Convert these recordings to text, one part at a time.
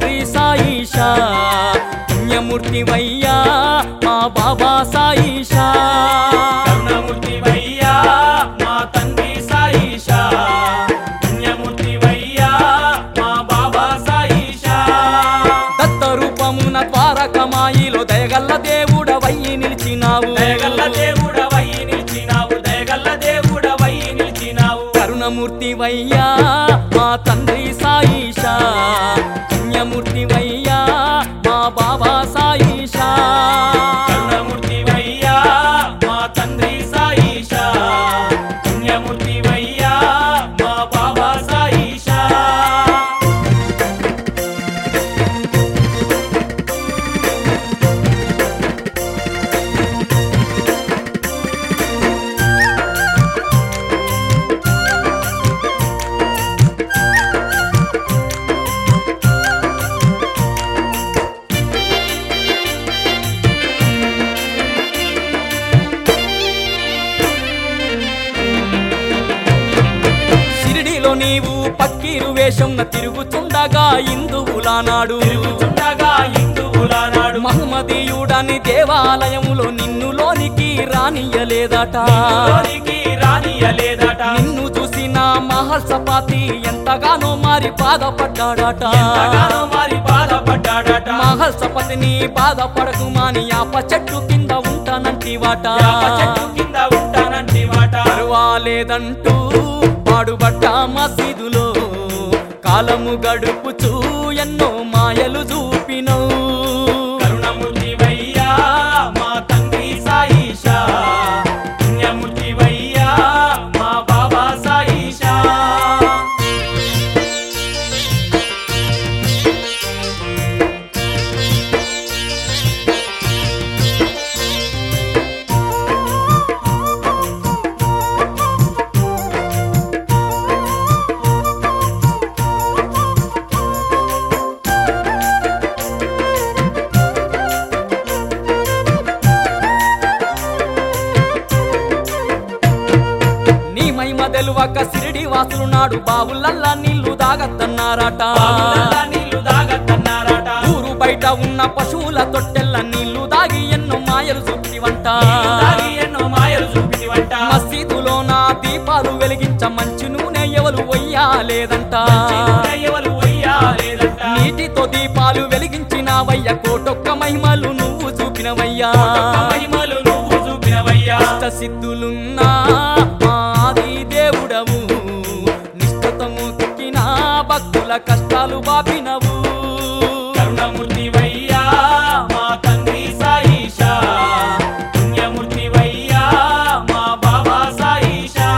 తండ్రి సాయిషా పుణ్యమూర్తివయ్యా మా బాబా సాయిషా కరుణమూర్తివయ్యా మా తండ్రి సాయిషా పుణ్యమూర్తివయ్యా మా బాబా సాయిషా దత్త రూపమున ద్వారకమాయిలో దయగల్ల దేవుడవయ్యి నిలిచినావు దయగల్ల దేవుడవయ్యి నిలిచినావు దయగల్ల దేవుడవయ్యి నిలిచినావు కరుణమూర్తివయ్యా మా తండ్రి సాయిషా పుణ్యమూర్తివయ్యా మా బాబా సాయిషా కరుణమూర్తివయ్యా మా తండ్రి సాయిషా పుణ్యమూర్తివయ్యా మా బాబా సాయిషా షిరిడిలో నీవు పక్కీరు వేషంన తిరుగుతుండగా ఇందువులానాడు తిరుగుతుండగా హిందువుల నాడు మహమ్మదీయుడని దేవాలయములో నిన్నులోనికి రానియలేదట లోనికి రానియలేదట నిన్ను చూసిన మహర్షపాతి ఎంతగానో మారి బాధపడ్డాడట ఎంతగానో మరి బాధపడ్డాడట మహర్షపతిని బాధపడకుమాని ఆప చెట్టు కింద ఉంటానంటివాట యాప చెట్టు కింద ఉంటానంటి మాట పర్వాలేదంటూ పాడుబడ్డ మసీదులో కాలము గడుపుచూ ఎన్నో మాయలు చూపినవు కరుణమూర్తివయ్యా మా తండ్రి సాయిషా పుణ్యమూర్తివయ్యా మా బాబా సాయిషా నీ మహిమ తెలువక సిరిడి వాసులు నాడు బావులల్లా నీళ్లు దాగత్తన్నారట బావులల్లా నీళ్లు దాగద్దన్నారట ఊరు బయట ఉన్న పశువుల తొట్టెల్ల నీళ్లు దాగి ఎన్నో మాయలు చూపివంట నీళ్లు తాగి ఎన్నో మాయలు చూపితివంట మసీదులో నా దీపాలు వెలిగించ మంచి నూనె ఎవరు వయ్యాలేదంట ఎవరు వయ్యాలేదంట నీటితో దీపాలు వెలిగించినవయ్య కోటొక్క మహిమలు నువ్వు చూపినవయ్యా ఒక్క మహిమలు నువ్వు చూపినవయ్యా అష్ట సిద్ధులున్నా మాది దేవుడవు నిష్ఠతో మొక్కిన భక్తుల కష్టాలు బాపినవు కరుణమూర్తివయ్యా మా తండ్రి సాయిషా పుణ్యమూర్తివయ్యా మా బాబా సాయిషా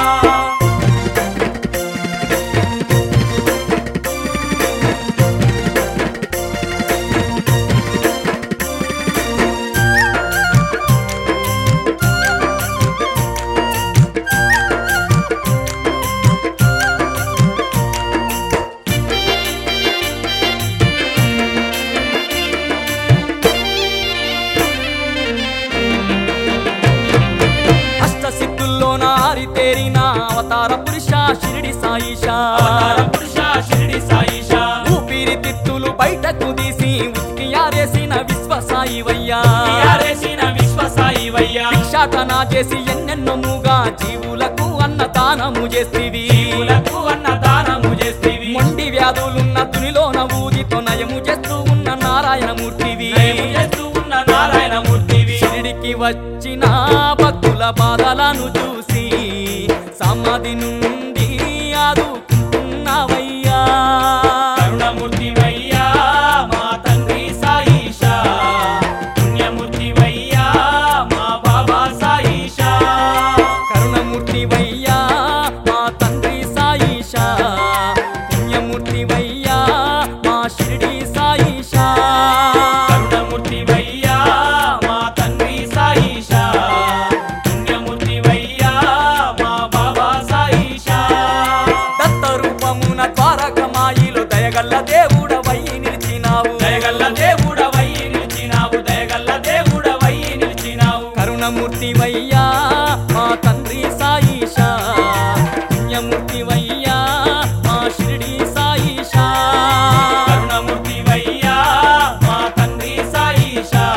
అష్ట సిద్ధుల్లోన ఆరితేరిన అవతార పురుష షిరిడి సాయిషా అవతార పురుష షిరిడి సాయిషా ఊపిరి తిత్తులు బయటకు తీసి ఉతికి ఆరేసిన విశ్వ సాయివయ్యా టిఆర్ఎసిన విశ్వ సాయివయ్యా భిక్షాటన చేసి ఎన్నెన్నోముగా జీవులకు అన్నదానము చేస్తీవి జీవులకు అన్న దానము చేస్తేవి మొండి వ్యాధులున్న తునిలోన ఊదితో నయము చేస్తూ ఉన్న నారాయణమూర్తివి నయము చేస్తూ ఉన్న నారాయణమూర్తివి షిరిడికి వచ్చిన భక్తుల బాధలను చూసి సమాధి నుండి ఆదుకుంటున్నావయ్యా కరుణమూర్తివయ్యా మా తండ్రి సాయిషా పుణ్యమూర్తివయ్యా మా బాబా సాయిషా కరుణమూర్తివయ్యా మా తండ్రి సాయిషా పుణ్యమూర్తివయ్యా మా షిరిడి సాయిషా కరుణమూర్తివయ్యా మా తండ్రి సాయిషా పుణ్యమూర్తివయ్యా మా బాబా సాయిషా దత్త రూపమున ద్వారకమాయిలో దయగల్ల దేవుడవయ్యి నిలిచినావు దయగల్ల దేవుడవయ్యి నిలిచినావు దయగల్ల దేవుడవయ్యి నిలిచినావు కరుణమూర్తివయ్యా మా తండ్రి సాయిషా పుణ్యమూర్తివయ్యా మా షిరిడి సాయిషా కరుణమూర్తివయ్యా సాయిషా